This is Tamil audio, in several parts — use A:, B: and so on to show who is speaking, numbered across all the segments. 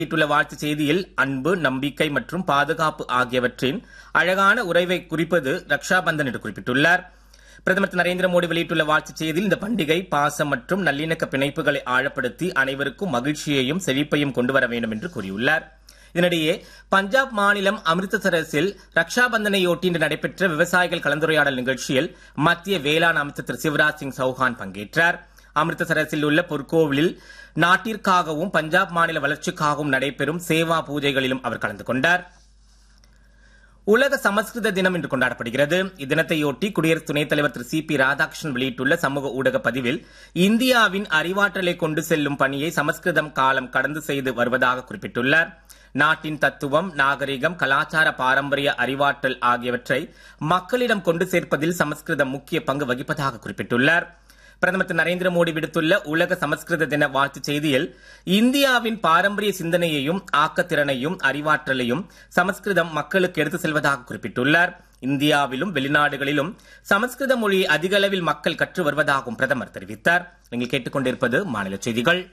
A: வெளியிட்டுள்ள வாழ்த்துச் செய்தியில் அன்பு நம்பிக்கை மற்றும் பாதுகாப்பு ஆகியவற்றின் அழகான உறவை குறிப்பது ரக்ஷா பந்தன் என்று குறிப்பிட்டுள்ளார் பிரதமர் திரு நரேந்திர மோடி வெளியிட்டுள்ள வாழ்த்துச் செய்தியில் இந்த பண்டிகை பாசம் மற்றும் நல்லிணக்க பிணைப்புகளை ஆழப்படுத்தி அனைவருக்கும் மகிழ்ச்சியையும் செழிப்பையும் கொண்டுவர வேண்டும் என்று கூறியுள்ளார் இதனிடையே பஞ்சாப் மாநிலம் அமிர்தசரஸில் ரக்ஷா பந்தனையொட்டி இன்று நடைபெற்ற விவசாயிகள் கலந்துரையாடல் நிகழ்ச்சியில் மத்திய வேளாண் அமைச்சர் திரு சிவராஜ் சிங் சௌஹான் பங்கேற்றார் அமிர்தசரஸில் உள்ள பொற்கோவிலில் நாட்டிற்காகவும் பஞ்சாப் மாநில வளர்ச்சிக்காகவும் நடைபெறும் சேவா பூஜைகளிலும் அவர் கலந்து கொண்டார் உலக சமஸ்கிருத தினம் இன்று கொண்டாடப்படுகிறது இத்தினத்தையொட்டி குடியரசு துணைத் தலைவர் திரு சி பி ராதாகிருஷ்ணன் வெளியிட்டுள்ள சமூக ஊடக பதிவில் இந்தியாவின் அறிவாற்றலை கொண்டு செல்லும் பணியை சமஸ்கிருதம் காலம் கடந்து செய்து வருவதாக குறிப்பிட்டுள்ளார் நாட்டின் தத்துவம் நாகரிகம் கலாச்சார பாரம்பரிய அறிவாற்றல் ஆகியவற்றை மக்களிடம் கொண்டு சேர்ப்பதில் சமஸ்கிருதம் முக்கிய பங்கு வகிப்பதாக குறிப்பிட்டுள்ளார் பிரதமர் திரு நரேந்திர மோடி விடுத்துள்ள உலக சமஸ்கிருத தின வாழ்த்துச் செய்தியில் இந்தியாவின் பாரம்பரிய சிந்தனையையும் ஆக்கத்திறனையும் அறிவாற்றலையும் சமஸ்கிருதம் மக்களுக்கு எடுத்து செல்வதாக குறிப்பிட்டுள்ளார் இந்தியாவிலும் வெளிநாடுகளிலும் சமஸ்கிருத மொழியை அதிக அளவில் மக்கள் கற்று வருவதாகவும் பிரதமர் தெரிவித்தார் நீங்கள் கேட்டுக்கொண்டிருப்பது மாநில செய்திகள்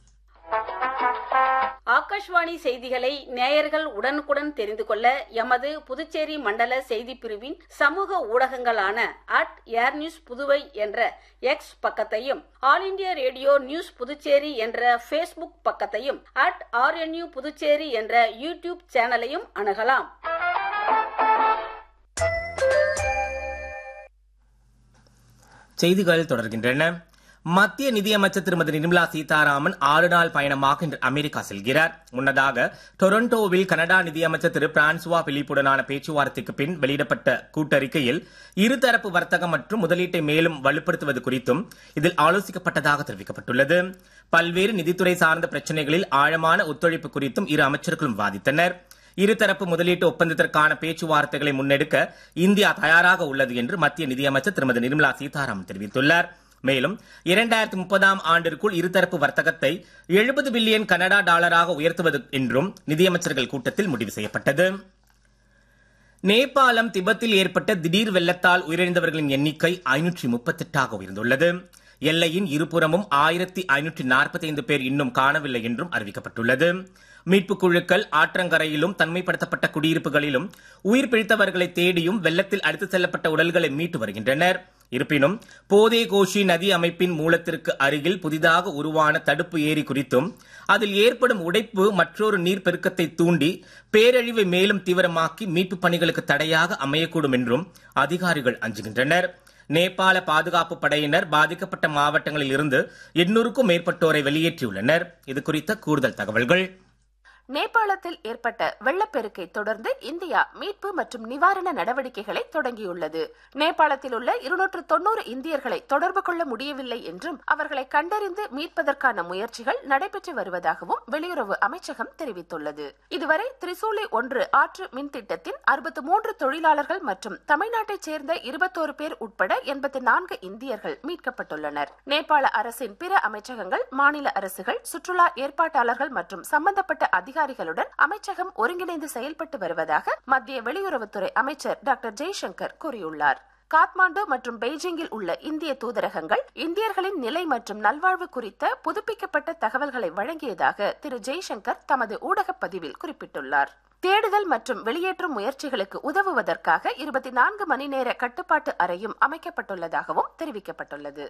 B: ஆகாஷ்வாணி செய்திகளை நேயர்கள் உடனுக்குடன் தெரிந்து கொள்ள எமது புதுச்சேரி மண்டல செய்தி பிரிவின் சமூக ஊடகங்களான அட் ஏர் நியூஸ் புதுவை என்ற எக்ஸ் பக்கத்தையும் all India radio news Puducherry என்ற ஃபேஸ்புக் பக்கத்தையும் அட் ஆர்என்யூ புதுச்சேரி என்ற யூடியூப் சேனலையும் அணுகலாம்
A: செய்திகள் தொடர்கின்றன மத்திய நிதியமைச்சர் திருமதி நிர்மலா சீதாராமன் ஆறு நாள் பயணமாக இன்று அமெரிக்கா செல்கிறார் முன்னதாக டொரண்டோவில் கனடா நிதியமைச்சர் திரு பிரான்சுவா பிலிப்புடனான பேச்சுவார்த்தைக்கு பின் வெளியிடப்பட்ட கூட்டறிக்கையில் இருதரப்பு வர்த்தகம் மற்றும் முதலீட்டை மேலும் வலுப்படுத்துவது குறித்தும் இதில் ஆலோசிக்கப்பட்டதாக தெரிவிக்கப்பட்டுள்ளது பல்வேறு நிதித்துறை சார்ந்த பிரச்சனைகளில் ஆழமான ஒத்துழைப்பு குறித்தும் இரு அமைச்சர்களும் வாதித்தனர் இருதரப்பு முதலீட்டு ஒப்பந்தத்திற்கான பேச்சுவார்த்தைகளை முன்னெடுக்க இந்தியா தயாராக உள்ளது என்று மத்திய நிதியமைச்சர் திருமதி நிர்மலா சீதாராமன் தெரிவித்துள்ளார் மேலும் இரண்டாயிரத்தி முப்பதாம் ஆண்டிற்குள் இருதரப்பு வர்த்தகத்தை எழுபது பில்லியன் கனடா டாலராக உயர்த்துவது என்றும் நிதியமைச்சர்கள் கூட்டத்தில் முடிவு செய்யப்பட்டது நேபாளம் திபெத்தில் ஏற்பட்ட திடீர் வெள்ளத்தால் உயிரிழந்தவர்களின் எண்ணிக்கை ஐநூற்றி முப்பத்தெட்டாக உயர்ந்துள்ளது எல்லையின் இருபுறமும் ஆயிரத்தி ஐநூற்றி நாற்பத்தி ஐந்து பேர் இன்னும் காணவில்லை என்றும் அறிவிக்கப்பட்டுள்ளது மீட்புக் குழுக்கள் ஆற்றங்கரையிலும் தனிமைப்படுத்தப்பட்ட குடியிருப்புகளிலும் உயிர் பிழைத்தவர்களை தேடியும் வெள்ளத்தில் அடித்துச் செல்லப்பட்ட உடல்களை மீட்டு வருகின்றனர் இருப்பினும் போதே கோஷி நதி அமைப்பின் மூலத்திற்கு அருகில் புதிதாக உருவான தடுப்பு ஏரி குறித்தும் அதில் ஏற்படும் உடைப்பு மற்றொரு நீர்ப்பெருக்கத்தை தூண்டி பேரழிவை மேலும் தீவிரமாக்கி மீட்புப் பணிகளுக்கு தடையாக அமையக்கூடும் என்றும் அதிகாரிகள் அஞ்சுகின்றனர் நேபாள பாதுகாப்பு படையினர் பாதிக்கப்பட்ட மாவட்டங்களில் இருந்து எண்ணூறுக்கும் மேற்பட்டோரை வெளியேற்றியுள்ளனர் இது குறித்த கூடுதல் தகவல்கள்
C: நேபாளத்தில் ஏற்பட்ட வெள்ளப்பெருக்கை தொடர்ந்து இந்தியா மீட்பு மற்றும் நிவாரண நடவடிக்கைகளை தொடங்கியுள்ளது நேபாளத்தில் உள்ள இருநூற்று தொன்னூறு இந்தியர்களை தொடர்பு கொள்ள முடியவில்லை என்றும் அவர்களை கண்டறிந்து மீட்பதற்கான முயற்சிகள் நடைபெற்று வருவதாகவும் வெளியுறவு அமைச்சகம் தெரிவித்துள்ளது இதுவரை திரிசூலி ஒன்று ஆற்று மின் திட்டத்தின் அறுபத்தி மூன்று தொழிலாளர்கள் மற்றும் தமிழ்நாட்டைச் சேர்ந்த இருபத்தோரு பேர் உட்பட எண்பத்தி நான்கு இந்தியர்கள் மீட்கப்பட்டுள்ளனர் நேபாள அரசின் பிற அமைச்சகங்கள் மாநில அரசுகள் சுற்றுலா ஏற்பாட்டாளர்கள் மற்றும் சம்பந்தப்பட்ட அதிகாரிகள் அதிகாரிகளுடன் அமைச்சகம் ஒருங்கிணைந்து செயல்பட்டு வருவதாக மத்திய வெளியுறவுத்துறை அமைச்சர் டாக்டர் ஜெய்சங்கர் கூறியுள்ளார் காத்மாண்டு மற்றும் பெய்ஜிங்கில் உள்ள இந்திய தூதரகங்கள் இந்தியர்களின் நிலை மற்றும் நல்வாழ்வு குறித்த புதுப்பிக்கப்பட்ட தகவல்களை வழங்கியதாக திரு ஜெய்சங்கர் தமது ஊடகப் பதிவில் குறிப்பிட்டுள்ளார் தேடுதல் மற்றும் வெளியேற்றும் முயற்சிகளுக்கு உதவுவதற்காக இருபத்தி நான்கு மணி நேர கட்டுப்பாட்டு அறையும் அமைக்கப்பட்டுள்ளதாகவும் தெரிவிக்கப்பட்டுள்ளது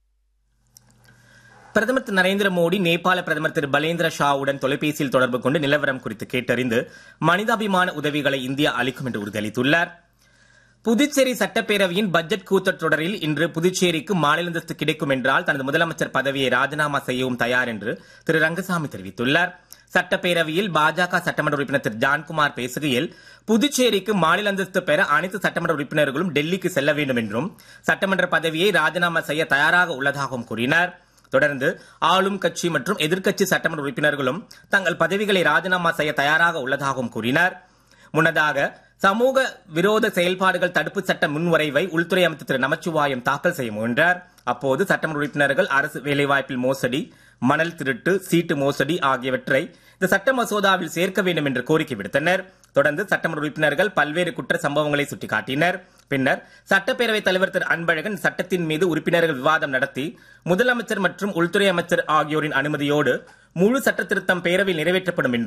A: பிரதமர் திரு நரேந்திர மோடி நேபாள பிரதமர் திரு பலேந்திர ஷாவுடன் தொலைபேசியில் தொடர்பு கொண்டு நிலவரம் குறித்து கேட்டறிந்து மனிதாபிமான உதவிகளை இந்தியா அளிக்கும் என்று உறுதியளித்துள்ளார் புதுச்சேரி சட்டப்பேரவையின் பட்ஜெட் கூட்டத்தொடரில் இன்று புதுச்சேரிக்கு மாநில அந்தஸ்து கிடைக்கும் என்றால் தனது முதலமைச்சர் பதவியை ராஜினாமா செய்யவும் தயார் என்று திரு ரங்கசாமி தெரிவித்துள்ளார் சட்டப்பேரவையில் பாஜக சட்டமன்ற உறுப்பினர் திரு ஜான்குமார் பேசுகையில் புதுச்சேரிக்கு மாநில அந்தஸ்து பெற அனைத்து சட்டமன்ற உறுப்பினர்களும் டெல்லிக்கு செல்ல வேண்டும் என்றும் சட்டமன்ற பதவியை ராஜினாமா செய்ய தயாராக உள்ளதாகவும் கூறினார் தொடர்ந்து ஆளும் கட்சி மற்றும் எதிர்க்கட்சி சட்டமன்ற உறுப்பினர்களும் தங்கள் பதவிகளை ராஜினாமா செய்ய தயாராக உள்ளதாகவும் கூறினார் முன்னதாக சமூக விரோத செயல்பாடுகள் தடுப்பு சட்ட முன்வரைவை உள்துறை அமைச்சர் திரு நமச்சிவாயம் தாக்கல் செய்ய முயன்றார் அப்போது சட்டமன்ற உறுப்பினர்கள் அரசு வேலைவாய்ப்பில் மோசடி மணல் திருட்டு சீட்டு மோசடி ஆகியவற்றை இந்த சட்ட மசோதாவில் சேர்க்க வேண்டும் என்று கோரிக்கை விடுத்தனர் தொடர்ந்து சட்டமன்ற உறுப்பினர்கள் பல்வேறு குற்ற சம்பவங்களை சுட்டிக்காட்டினர் பின்னர் சட்டப்பேரவைத் தலைவர் திரு அன்பழகன் சட்டத்தின் மீது உறுப்பினர்கள் விவாதம் நடத்தி முதலமைச்சர் மற்றும் உள்துறை அமைச்சர் ஆகியோரின் அனுமதியோடு முழு சட்ட திருத்தம் பேரவையில் நிறைவேற்றப்படும் என்றும்